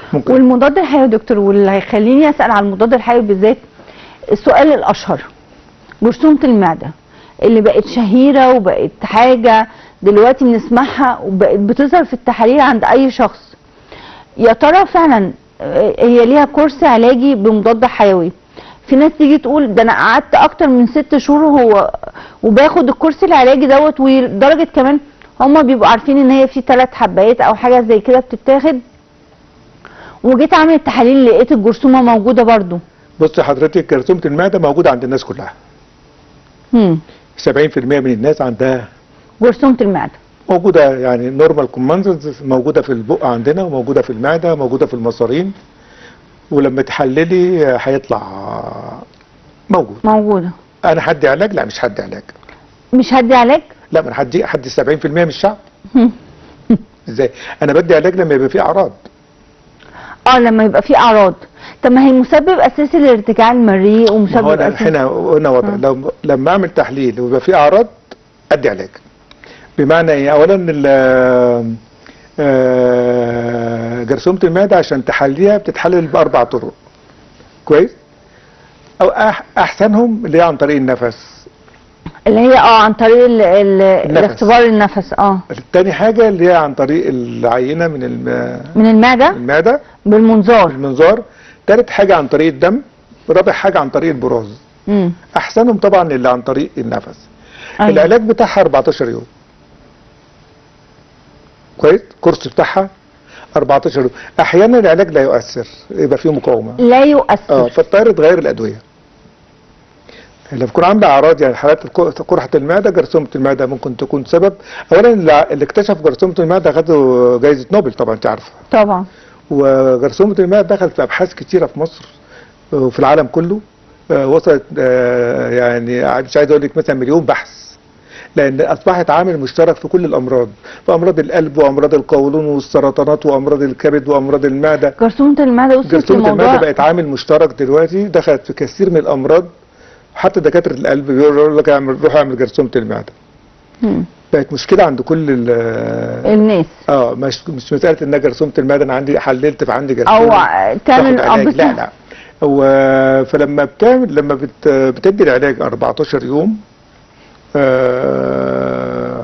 ممكن والمضاد الحيوي يا دكتور واللي هيخليني اسال على المضاد الحيوي بالذات السؤال الاشهر جرثومه المعده اللي بقت شهيره وبقت حاجه دلوقتي بنسمعها وبقت بتظهر في التحاليل عند اي شخص يا ترى فعلا آه، هي ليها كورس علاجي بمضاد حيوي في ناس تيجي تقول ده انا قعدت اكتر من ست شهور هو وباخد الكورس العلاجي دوت ولدرجه كمان هما بيبقوا عارفين ان هي في ثلاث حبايات او حاجه زي كده بتتاخد وجيت اعمل التحاليل لقيت الجرثومه موجوده برضو بص حضرتك جرثومه المعده موجوده عند الناس كلها هم 70% من الناس عندها جرثومه المعده موجوده يعني نورمال كوماندز موجوده في البق عندنا وموجوده في المعده موجوده في المصارين ولما تحللي هيطلع موجود موجوده انا هدي علاج لا مش هدي علاج مش هدي علاج لا ما انا هدي هدي 70% من الشعب ازاي انا بدي علاج لما يبقى فيه اعراض اه لما يبقى في اعراض طب ما هي مسبب اساسي لارتجاع المريء ما هو ومسبب أنا اساسي هنا هنا وضع آه. لو لما اعمل تحليل ويبقى فيه اعراض ادي علاج بمعنى ايه اولا ال- آه، جرثومه المعده عشان تحليها بتتحلل باربع طرق كويس او أح احسنهم اللي هي عن طريق النفس اللي هي اه عن طريق ال ال النفس. الاختبار النفس اه التاني حاجه اللي هي عن طريق العينه من الم- من المعده المعده بالمنظار المنظار تالت حاجه عن طريق الدم رابع حاجه عن طريق البراز امم احسنهم طبعا اللي عن طريق النفس أيوة. العلاج بتاعها 14 يوم كويس الكورس بتاعها 14 يوم احيانا العلاج لا يؤثر يبقى فيه مقاومه لا اه يؤثر فاضطر تغير الادويه لما بيكون عندها اعراض يعني حالات الق- قرحه المعده جرثومه المعده ممكن تكون سبب اولا اللي اللي اكتشف جرثومه المعده خدوا جائزه نوبل طبعا انت عارفه طبعا وجرثومه المعده دخلت في ابحاث كتيره في مصر وفي العالم كله آه، وصلت آه، يعني مش عايز اقول لك مثلا مليون بحث لان اصبحت عامل مشترك في كل الامراض في امراض القلب وامراض القولون والسرطانات وامراض الكبد وامراض المعده جرثومه المعده وصلت جرثومه المعده لموضوع بقت عامل مشترك دلوقتي دخلت في كثير من الامراض حتى دكاتره القلب بيقولوا لك اعمل روح اعمل جرثومه المعده مم. بقت مشكله عند كل ال- الناس اه مش مش مساله ان جرثومه المعده انا عندي حللت فعندي او جرثومه تعمل تاخد علاج آه، بس- لا لا هو فلما بتعمل لما بت بتدي العلاج 14 يوم آه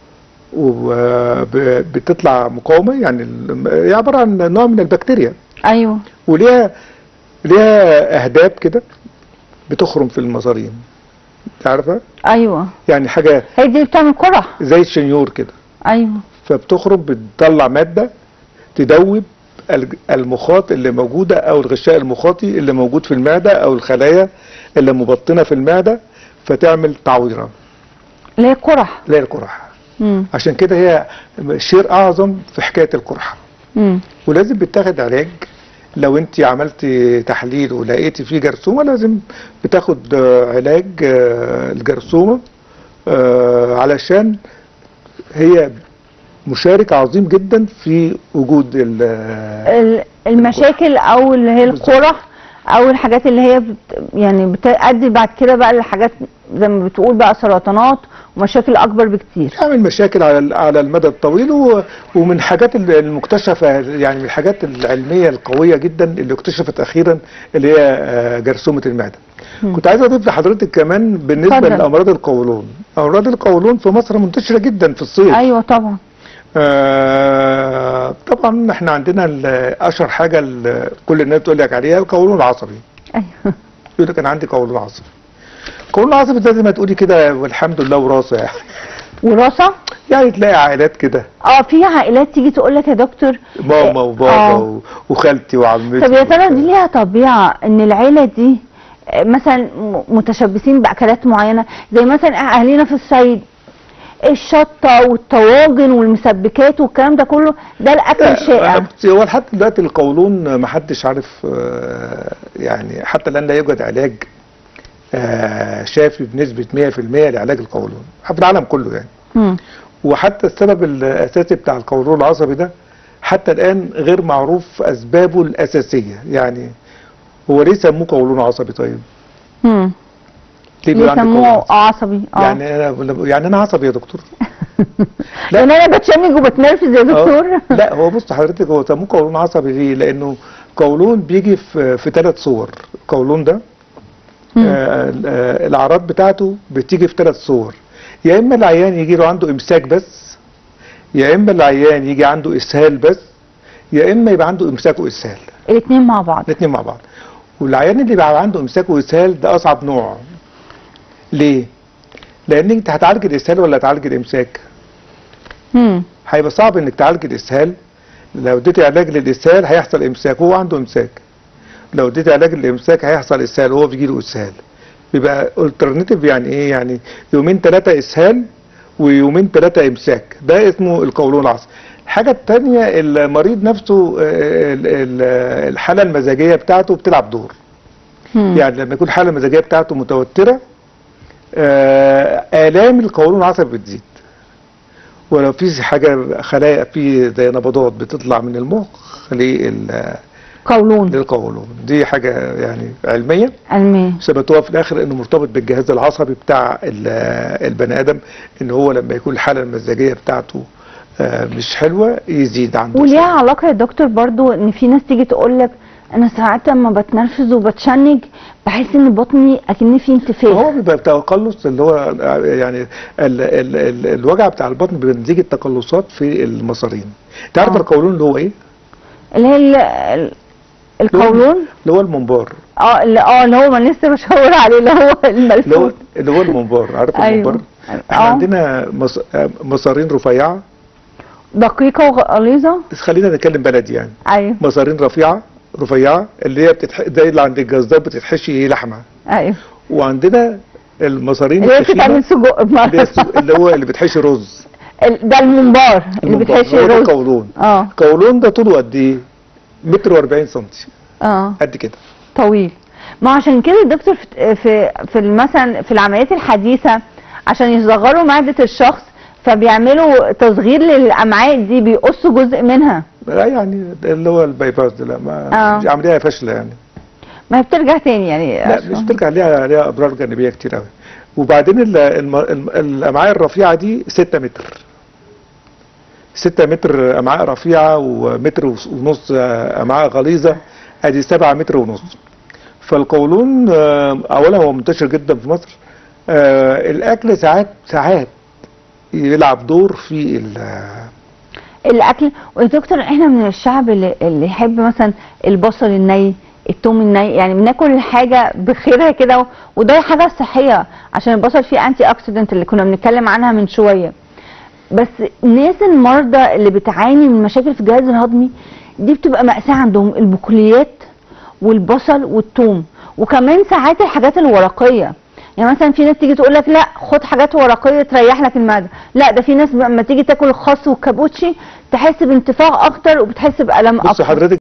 وبتطلع مقاومه يعني ال- هي عباره عن نوع من البكتيريا ايوه وليها ليها اهداب كده بتخرم في المصارين عارفه ايوه يعني حاجه هي دي اللي بتعمل قرح زي الشنيور كده ايوه فبتخرج بتطلع ماده تدوب الج- المخاط اللي موجوده او الغشاء المخاطي اللي موجود في المعده او الخلايا اللي مبطنه في المعده فتعمل تعويره اللي هي قرح اللي هي القرحه مم. عشان كده هي شير اعظم في حكايه القرحه مم. ولازم بتاخد علاج لو انت عملت تحليل ولقيتي فيه جرثومه لازم بتاخد آه، علاج آه، الجرثومه آه، علشان هي مشارك عظيم جدا في وجود ال- ال- المشاكل او اللي هي القرح او الحاجات اللي هي بت يعني بتأدي بعد كده بقى لحاجات زي ما بتقول بقى سرطانات ومشاكل اكبر بكتير تعمل مشاكل على ال- على المدى الطويل و- ومن الحاجات ال- المكتشفه يعني من الحاجات العلميه القويه جدا اللي اكتشفت اخيرا اللي هي آه، جرثومه المعده. كنت عايز اضيف لحضرتك كمان بالنسبه اتفضل. لامراض القولون، امراض القولون في مصر منتشره جدا في الصيف. ايوه طبعا آه طبعا احنا عندنا ال- اشهر حاجه ال- كل الناس بتقول لك عليها القولون العصبي. ايوه يقول لك انا عندي قولون عصبي. القولون العصبي ده زي ما تقولي كده والحمد لله وراثه يعني. وراثه يعني تلاقي عائلات كده اه في عائلات تيجي تقول لك يا دكتور ماما وبابا آه. و- وخالتي وعمتي طب يا ترى دي ليها طبيعه ان العيله دي آه، مثلا م- متشبثين باكلات معينه زي مثلا اهالينا في الصعيد الشطه والطواجن والمسبكات والكلام ده كله ده الاكل الشائع بصي، هو لحد دلوقتي القولون ما حدش عارف آه، يعني حتى الان لا يوجد علاج آه، شافي بنسبه 100% لعلاج القولون في العالم كله يعني مم. وحتى السبب الاساسي بتاع القولون العصبي ده حتى الان غير معروف اسبابه الاساسيه يعني هو ليه سموه قولون عصبي طيب؟ مم. ليه بيقول عندي قولون يسموه عصبي؟ عصبي اه يعني انا يعني انا عصبي يا دكتور لا. لان انا بتشنج وبتنرفز يا آه. دكتور لا هو بص حضرتك هو سموه قولون عصبي ليه؟ لانه قولون بيجي في في ثلاث صور القولون ده مم. آه آه الاعراض بتاعته بتيجي في ثلاث صور يا اما العيان يجي له عنده امساك بس يا اما العيان يجي عنده اسهال بس يا اما يبقى عنده امساك واسهال الاثنين مع بعض الاثنين مع بعض والعيان اللي بيبقى عنده امساك واسهال ده اصعب نوع ليه لان انت هتعالج الاسهال ولا هتعالج الامساك مم. هيبقى صعب انك تعالج الاسهال لو اديتي علاج للاسهال هيحصل امساك وهو عنده امساك لو اديتي علاج للامساك هيحصل اسهال وهو بيجيله اسهال بيبقى الترناتيف يعني ايه يعني يومين ثلاثه اسهال ويومين ثلاثه امساك ده اسمه القولون العصبي الحاجه الثانيه المريض نفسه آه، ال- ال- الحاله المزاجيه بتاعته بتلعب دور مم. يعني لما يكون الحاله المزاجيه بتاعته متوتره آه، الام القولون العصبي بتزيد ولو في حاجه خلايا في زي نبضات بتطلع من المخ لل- قولون للقولون دي حاجه يعني علميه علمي ثبتوها في الاخر انه مرتبط بالجهاز العصبي بتاع ال- البني ادم ان هو لما يكون الحاله المزاجيه بتاعته آه، مش حلوه يزيد عنده وليها سرطان. علاقه يا دكتور برضو ان في ناس تيجي تقول لك انا ساعات لما بتنرفز وبتشنج بحس ان بطني اكن في انتفاخ هو بيبقى تقلص اللي هو يعني ال ال ال الوجع بتاع البطن بيبقى نتيجه تقلصات في المصارين انت عارف آه. القولون اللي هو ايه؟ اللي هي ال- ال- القولون اللي هو المنبار اه اللي اه اللي هو ما أنا لسه بشاور عليه اللي هو اللي هو الملفوف اللي هو المنبار عارف أيوه. المنبار؟ احنا آه. عندنا مص- مصارين رفيعه دقيقه وغليظه بس خلينا نتكلم بلدي يعني ايوه مصارين رفيعه رفيعه اللي هي بتتح... زي اللي عند الجزار بتتحشي لحمه ايوه وعندنا المصارين اللي هي التخينة بتتعمل سجق اللي, هي بمعنى الس- اللي هو اللي بتحشي رز ال- ده المنبار اللي المنبار. بتحشي هو ده رز القولون اه القولون ده طوله قد ايه؟ متر و40 سنتي اه قد كده طويل ما عشان كده الدكتور في في في مثلا في العمليات الحديثه عشان يصغروا معده الشخص فبيعملوا تصغير للامعاء دي بيقصوا جزء منها لا يعني ده اللي هو الباي باس ده لا ما آه. دي عمليه فاشله يعني ما هي بترجع تاني يعني لا عشان- مش ترجع ليها ليها اضرار جانبيه كتير قوي وبعدين ال- الم- الم- الامعاء الرفيعه دي 6 متر 6 متر امعاء رفيعه ومتر وس- ونص آه، امعاء غليظه ادي 7 متر ونص فالقولون آه، اولا هو منتشر جدا في مصر آه، الاكل ساعات ساعات يلعب دور في ال- الاكل ويا دكتور احنا من الشعب اللي, اللي يحب مثلا البصل الني التوم الني يعني بناكل الحاجه بخيرها كده و- وده حاجه صحيه عشان البصل فيه انتي اوكسيدنت اللي كنا بنتكلم عنها من شويه بس الناس المرضى اللي بتعاني من مشاكل في الجهاز الهضمي دي بتبقى مأساة عندهم البقوليات والبصل والثوم وكمان ساعات الحاجات الورقيه يعني مثلا في ناس تيجي تقول لك لا خد حاجات ورقيه تريح لك المعده لا ده في ناس لما تيجي تاكل الخس والكابوتشي تحس بانتفاخ اكتر وبتحس بالم بص اكتر حضرتك